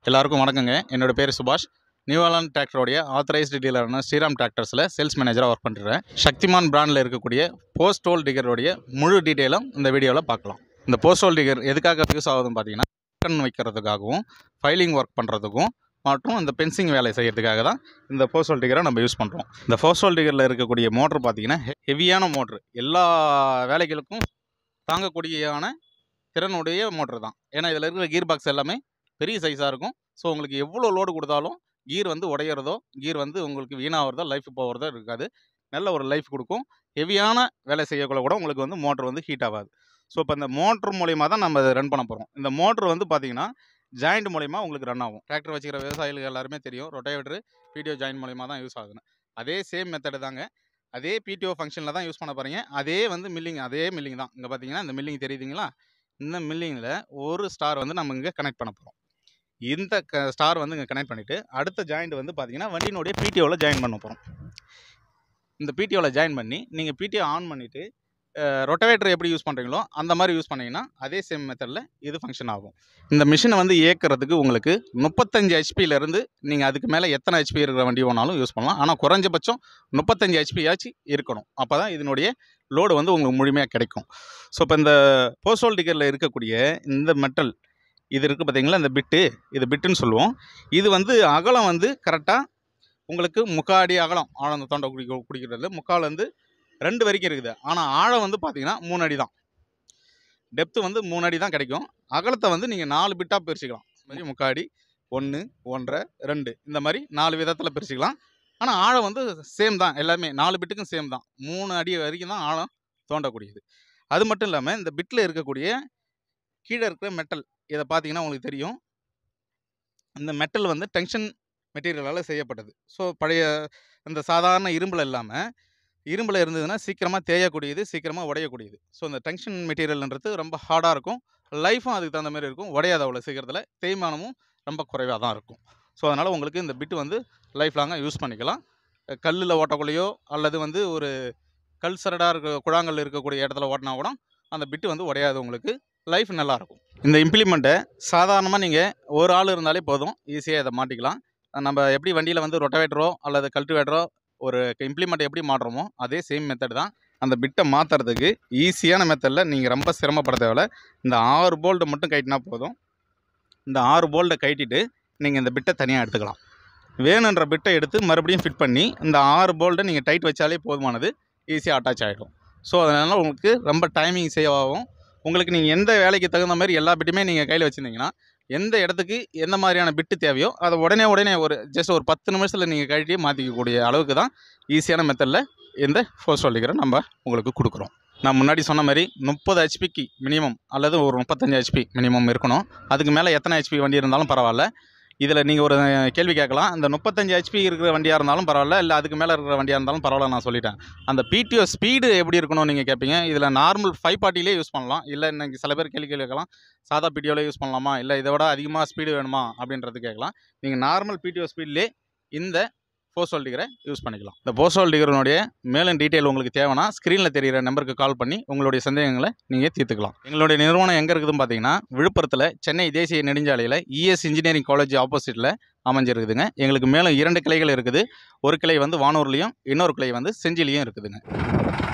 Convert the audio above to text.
எல்லாருக்கும் வணக்கங்க என்னோட பேர் சுபாஷ் நியூவாலாண்ட் டிராக்டரோடைய ஆத்தரைஸ்டு டீலரான ஸ்ரீராம் டிராக்டர்ஸில் சேல்ஸ் மேனேஜராக ஒர்க் பண்ணுறேன் சக்திமான் பிராண்டில் இருக்கக்கூடிய போஸ்ட் ஹோல் டிகரோடைய முழு டீட்டெயிலும் இந்த வீடியோவில் பார்க்கலாம் இந்த போஸ்ட் ஹோல் டிகர் எதுக்காக யூஸ் ஆகுதுன்னு பார்த்தீங்கன்னா கண் வைக்கிறதுக்காகவும் ஃபைலிங் ஒர்க் பண்ணுறதுக்கும் மற்றும் இந்த பென்சிங் வேலை செய்கிறதுக்காக தான் இந்த போஸ்டல் டிகரை நம்ம யூஸ் பண்ணுறோம் இந்த போஸ்டல் டிகரில் இருக்கக்கூடிய மோட்ரு பார்த்தீங்கன்னா ஹெவியான மோட்ரு எல்லா வேலைகளுக்கும் தாங்கக்கூடியான திறனுடைய மோட்ரு தான் ஏன்னா இதில் இருக்கிற கீர் பாக்ஸ் எல்லாமே பெரிய சைஸாக இருக்கும் ஸோ உங்களுக்கு எவ்வளோ லோடு கொடுத்தாலும் கீர் வந்து உடையிறதோ கீர் வந்து உங்களுக்கு வீணாகிறதோ லைஃப் போகிறதோ இருக்காது நல்ல ஒரு லைஃப் கொடுக்கும் ஹெவியான வேலை செய்யக்குள்ள கூட உங்களுக்கு வந்து மோட்ரு வந்து ஹீட் ஆகாது ஸோ இப்போ இந்த மோட்ரு மூலிமா தான் நம்ம ரன் பண்ண போகிறோம் இந்த மோட்ரு வந்து பார்த்தீங்கன்னா ஜாயிண்ட் மூலிமா உங்களுக்கு ரன் ஆகும் டிராக்டர் வச்சுக்கிற விவசாயிகளுக்கு எல்லாருமே தெரியும் ரொட்டேவேட்ரு பிடிஓ ஜாயிண்ட் மூலிமா தான் யூஸ் ஆகுதுன்னு அதே சேம் மெத்தடு தாங்க அதே பிடிஓ ஃபங்க்ஷனில் தான் யூஸ் பண்ண போகிறீங்க அதே வந்து மில்லிங் அதே மில்லிங் தான் இங்கே பார்த்தீங்கன்னா இந்த மில்லிங் தெரியுதுங்களா இந்த மில்லிங்கில் ஒரு ஸ்டார் வந்து நம்ம இங்கே கனெக்ட் பண்ண போகிறோம் இந்த க ஸ்டார் வந்து இங்கே கனெக்ட் பண்ணிவிட்டு அடுத்த ஜாயிண்ட் வந்து பார்த்தீங்கன்னா வண்டியினுடைய பிடிஓவில் ஜாயின் பண்ண போகிறோம் இந்த பிடிஓவில் ஜாயின் பண்ணி நீங்கள் பிடிஓ ஆன் பண்ணிவிட்டு ரொட்டவேட்டர் எப்படி யூஸ் பண்ணுறீங்களோ அந்த மாதிரி யூஸ் பண்ணீங்கன்னா அதே சேம் மெத்தடில் இது ஃபங்க்ஷன் ஆகும் இந்த மிஷினை வந்து இயக்கிறதுக்கு உங்களுக்கு முப்பத்தஞ்சு ஹெச்பியிலேருந்து நீங்கள் அதுக்கு மேலே எத்தனை ஹெச்பி இருக்கிற வண்டி வேணாலும் யூஸ் பண்ணலாம் ஆனால் குறைஞ்சபட்சம் முப்பத்தஞ்சு ஹெச்பியாச்சும் இருக்கணும் அப்போ தான் இதனுடைய லோடு வந்து உங்களுக்கு முழுமையாக கிடைக்கும் ஸோ இப்போ இந்த போஸ்டல் டிக்கரில் இருக்கக்கூடிய இந்த மெட்டல் இது இருக்குது பார்த்தீங்களா இந்த பிட்டு இது பிட்டுன்னு சொல்லுவோம் இது வந்து அகலம் வந்து கரெக்டாக உங்களுக்கு முக்காடி அகலம் ஆழம் தொண்டை குடி குடிக்கிறது முக்கால் வந்து ரெண்டு வரைக்கும் இருக்குது ஆனால் ஆழம் வந்து பார்த்தீங்கன்னா மூணு அடி தான் டெப்த்து வந்து மூணு அடி தான் கிடைக்கும் அகலத்தை வந்து நீங்கள் நாலு பிட்டாக பிரிச்சுக்கலாம் இந்த மாதிரி முக்காடி ஒன்று ஒன்றரை ரெண்டு இந்த மாதிரி நாலு விதத்தில் பிரிச்சுக்கலாம் ஆனால் ஆழம் வந்து சேம் தான் எல்லாமே நாலு பிட்டுக்கும் சேம் தான் மூணு அடி வரைக்கும் தான் ஆழம் தோண்டக்கூடியது அது மட்டும் இல்லாமல் இந்த பிட்டில் இருக்கக்கூடிய கீழே இருக்கிற மெட்டல் இதை பார்த்தீங்கன்னா உங்களுக்கு தெரியும் இந்த மெட்டல் வந்து டென்ஷன் மெட்டீரியலால் செய்யப்பட்டது ஸோ பழைய இந்த சாதாரண இரும்பில் இல்லாமல் இரும்பில் இருந்ததுன்னா சீக்கிரமாக தேயக்கூடியது சீக்கிரமாக உடையக்கூடியது ஸோ இந்த டென்ஷன் மெட்டீரியல்ன்றது ரொம்ப ஹார்டாக இருக்கும் லைஃபும் அதுக்கு தகுந்த மாதிரி இருக்கும் உடையாத அவ்வளோ சீக்கிரத்தில் தேய்மானமும் ரொம்ப குறைவாக தான் இருக்கும் ஸோ அதனால் உங்களுக்கு இந்த பிட்டு வந்து லைஃப் லாங்காக யூஸ் பண்ணிக்கலாம் கல்லில் ஓட்டக்குள்ளேயோ அல்லது வந்து ஒரு கல் சரடாக இருக்க குழாங்கல் இருக்கக்கூடிய இடத்துல ஓட்டினா கூட அந்த பிட்டு வந்து உடையாது உங்களுக்கு லைஃப் நல்லாயிருக்கும் இந்த இம்ப்ளிமெண்ட்டை சாதாரணமாக நீங்கள் ஒரு ஆள் இருந்தாலே போதும் ஈஸியாக இதை மாட்டிக்கலாம் நம்ம எப்படி வண்டியில் வந்து ரொட்டவேட்டரோ அல்லது கல்டிவேட்டரோ ஒரு இம்ப்ளிமெண்ட் எப்படி மாட்டுறோமோ அதே சேம் மெத்தட் தான் அந்த பிட்டை மாற்றுறதுக்கு ஈஸியான மெத்தடில் நீங்கள் ரொம்ப சிரமப்பட தேவையில்ல இந்த ஆறு போல்ட்டை மட்டும் கைட்டினா போதும் இந்த ஆறு போல்ட்டை கைட்டிட்டு நீங்கள் இந்த பிட்டை தனியாக எடுத்துக்கலாம் வேணுன்ற பிட்டை எடுத்து மறுபடியும் ஃபிட் பண்ணி இந்த ஆறு போல்ட்டை நீங்கள் டைட் வச்சாலே போதுமானது ஈஸியாக அட்டாச் ஆகிடும் ஸோ அதனால் உங்களுக்கு ரொம்ப டைமிங் சேவ் ஆகும் உங்களுக்கு நீங்கள் எந்த வேலைக்கு தகுந்த மாதிரி எல்லா பிட்டுமே நீங்கள் கையில் வச்சுருந்தீங்கன்னா எந்த இடத்துக்கு எந்த மாதிரியான பிட்டு தேவையோ அதை உடனே உடனே ஒரு ஜஸ்ட் ஒரு பத்து நிமிஷத்தில் நீங்கள் கழட்டி மாற்றிக்கக்கூடிய அளவுக்கு தான் ஈஸியான மெத்தடில் இந்த ஃபோர்ஸ் சொல்லிக்கிற நம்ம உங்களுக்கு கொடுக்குறோம் நான் முன்னாடி சொன்ன மாதிரி முப்பது ஹெச்பிக்கு மினிமம் அல்லது ஒரு முப்பத்தஞ்சு ஹெச்பி மினிமம் இருக்கணும் அதுக்கு மேலே எத்தனை ஹெச்பி வண்டி இருந்தாலும் பரவாயில்ல இதில் நீங்கள் ஒரு கேள்வி கேட்கலாம் இந்த முப்பத்தஞ்சு ஹெச்பி இருக்கிற வண்டியாக இருந்தாலும் பரவாயில்ல இல்லை அதுக்கு மேலே இருக்கிற வண்டியாக இருந்தாலும் பரவாயில்ல நான் சொல்லிட்டேன் அந்த பிடிஓ ஸ்பீடு எப்படி இருக்கணும்னு நீங்கள் கேட்பீங்க இதில் நார்மல் ஃபைவ் பார்ட்டிலே யூஸ் பண்ணலாம் இல்லை இன்னைக்கு சில பேர் கேள்வி கேட்கலாம் சாதா பிடிஓவில் யூஸ் பண்ணலாமா இல்லை இதை விட அதிகமாக ஸ்பீடு வேணுமா அப்படின்றது கேட்கலாம் நீங்கள் நார்மல் பிடிஓ ஸ்பீட்லேயே இந்த போஸ்டல் டிகரை யூஸ் பண்ணிக்கலாம் இந்த போஸ்டல் டிகரனுடைய மேலும் டீட்டெயில் உங்களுக்கு தேவைன்னா ஸ்க்ரீனில் தெரிகிற நம்பருக்கு கால் பண்ணி உங்களுடைய சந்தேகங்களை நீங்கள் தீர்த்துக்கலாம் எங்களுடைய நிறுவனம் எங்கே இருக்குதுன்னு பார்த்தீங்கன்னா விழுப்புரத்தில் சென்னை தேசிய நெடுஞ்சாலையில் இஎஸ் இன்ஜினியரிங் காலேஜ் ஆப்போசிட்டில் அமைஞ்சிருக்குதுங்க எங்களுக்கு மேலும் இரண்டு கிளைகள் இருக்குது ஒரு கிளை வந்து வானூர்லேயும் இன்னொரு கிளை வந்து செஞ்சிலையும் இருக்குதுங்க